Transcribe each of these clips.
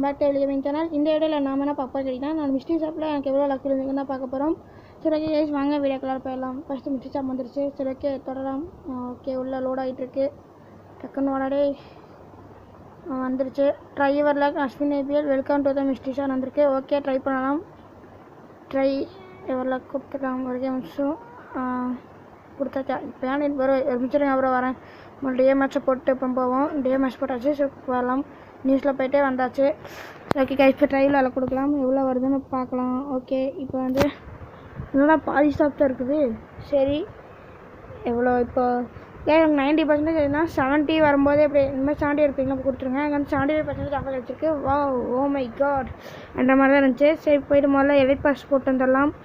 back to எலிகமிங் channel இந்த வீடியோவில் நாம என்ன பார்க்க போகிறோம் நான் மிஸ்டி ஷாப்பில் எனக்கு எவ்வளோ லக் இருந்துக்குன்னு பார்க்க போகிறோம் சரி ஓகே கைஸ் வாங்க வீடியோ கலர் போயிடலாம் ஃபஸ்ட்டு மிஸ்டி ஷாப் வந்துருச்சு சரி ஓகே தொடரலாம் ஓகே உள்ளே லோட் ஆகிட்டுருக்கு டக்குன்னு ஓடாடே வந்துருச்சு driver luck Ashwin A P L welcome to the misty shop வந்திருக்கு ஓகே ட்ரை பண்ணலாம் ட்ரை எவர் லக் கொடுத்துக்கலாம் ஒரு நிமிஷம் கொடுத்தாச்சா இப்போ ஏன் இப்போ ஒரு நிமிஷம் அப்புறம் வரேன் டே மேட்ச்சை போட்டு இப்போ போவோம் டே மேட்ச் போட்டாச்சு ஸோ வரலாம் நியூஸில் போயிட்டே வந்தாச்சு ஓகே கைஸ் இப்போ ட்ரைவில் அதில் கொடுக்கலாம் எவ்வளோ வருதுன்னு பார்க்கலாம் ஓகே இப்போ வந்து என்னடா பாதி ஸ்டாப் தான் இருக்குது சரி எவ்வளோ இப்போ ஏன் நைன்ட்டி பர்சன்டேஜ் செவன்ட்டி வரும்போதே இப்படி இந்த மாதிரி செவன்ட்டி எடுப்பீங்களா கொடுத்துருங்க அங்கே வந்து செவன்ட்டி ஃபைவ் பர்சன்டேஜ் ஆஃபர் வச்சிருக்கு வா ஓ மை காட் என்ற மாதிரி தான் இருந்துச்சு சரி போயிட்டு முதல்ல எலைட் பாஸ் போட்டு வந்துடலாம்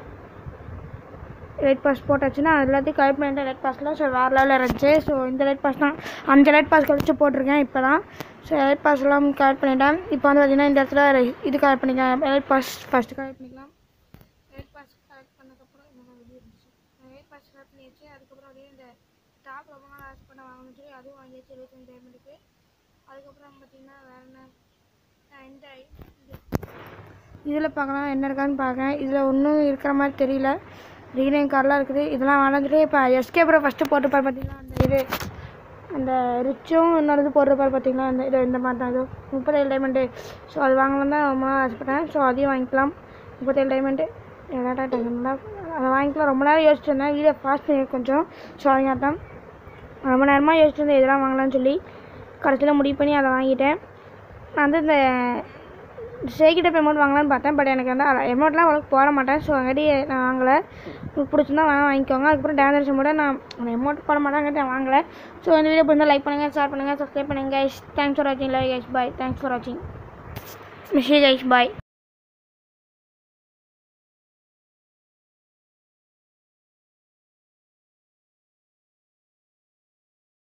எலைட் பாஸ் போட்டாச்சுன்னா அது எல்லாத்தையும் கலெக்ட் பண்ணிட்டு எலைட் பாஸில் ஸோ வேறு லெவலில் இருந்துச்சு ஸோ இந்த லைட் பாஸ் தான் அஞ்சு எலைட் பாஸ் கழிச்சு போட்டிருக்கேன் இப்போ தான் ஸோ எலைட் பாஸ் எல்லாம் கலெக்ட் பண்ணிட்டேன் இப்போ வந்து பார்த்தீங்கன்னா இந்த இடத்துல இது கலெக்ட் பண்ணிக்கலாம் எலைட் பாஸ் ஃபஸ்ட்டு கலெக்ட் பண்ணிக்கலாம் எலைட் பாஸ் கலெக்ட் பண்ணதுக்கப்புறம் என்னோட இது இருந்துச்சு எலைட் பாஸ் கலெக்ட் பண்ணியாச்சு அதுக்கப்புறம் அப்படியே இந்த டாப் ரொம்ப நாள் ஆசை பண்ண வாங்கணும்னு சொல்லி அதுவும் வாங்கியாச்சு இருபத்தஞ்சு டைமண்டுக்கு அதுக்கப்புறம் பார்த்தீங்கன்னா வேறு என்ன ஆஹ் இந்த இதில் பார்க்கலாம் என்ன இருக்கான்னு பார்க்கேன் இதில் ஒன்றும் இருக்கிற மாதிரி தெரியல ரீனைன் கார்லாம் இருக்குது இதெல்லாம் வளர்ந்துட்டு இப்போ எஸ்கே ப்ரோ ஃபஸ்ட்டு போட்டிருப்பார் பார்த்தீங்களா அந்த இது அந்த ரிச்சும் இன்னொரு இது போட்டிருப்பார் பார்த்தீங்களா அந்த இது இந்த மாதிரி தான் இது முப்பத்தேழு டைமண்டு ஸோ அது வாங்கலாம் தான் ரொம்ப நாள் ஆசைப்பட்டேன் ஸோ அதையும் வாங்கிக்கலாம் முப்பத்தேழு டைமண்டு எதாட்டா நல்லா அதை வாங்கிக்கலாம் ரொம்ப நேரம் யோசிச்சுட்டு இருந்தேன் வீடியோ ஃபாஸ்ட் பண்ணி கொஞ்சம் ஸோ அதனால தான் ரொம்ப நேரமாக யோசிச்சுட்டு இருந்தேன் இதெல்லாம் வாங்கலாம்னு சொல்லி கடைசியில் முடிவு பண்ணி அதை வாங்கிட்டேன் நான் வந்து இந்த ஷேக்கிட்ட அமௌண்ட் வாங்கலாம்னு பார்த்தேன் பட் எனக்கு வந்து அமௌண்ட்லாம் அவ்வளோக்கு போட மாட்டேன் ஸோ அங்காட்டி நான் வாங்கலை உங்களுக்கு பிடிச்சிருந்தா வேணால் வாங்கிக்கோங்க அதுக்கப்புறம் டேமேஜ் அமௌண்ட்டை நான் அமௌண்ட் போட மாட்டேங்காட்டி நான் வாங்கலை ஸோ இந்த வீடியோ பிடிச்சா லைக் பண்ணுங்கள் ஷேர் பண்ணுங்கள் சப்ஸ்கிரைப் பண்ணுங்கள் கைஸ் தேங்க்ஸ் ஃபார் வாட்சிங் லை கைஸ் பாய் தேங்க்ஸ் ஃபார் வாட்சிங் மிஷி கைஸ் பாய்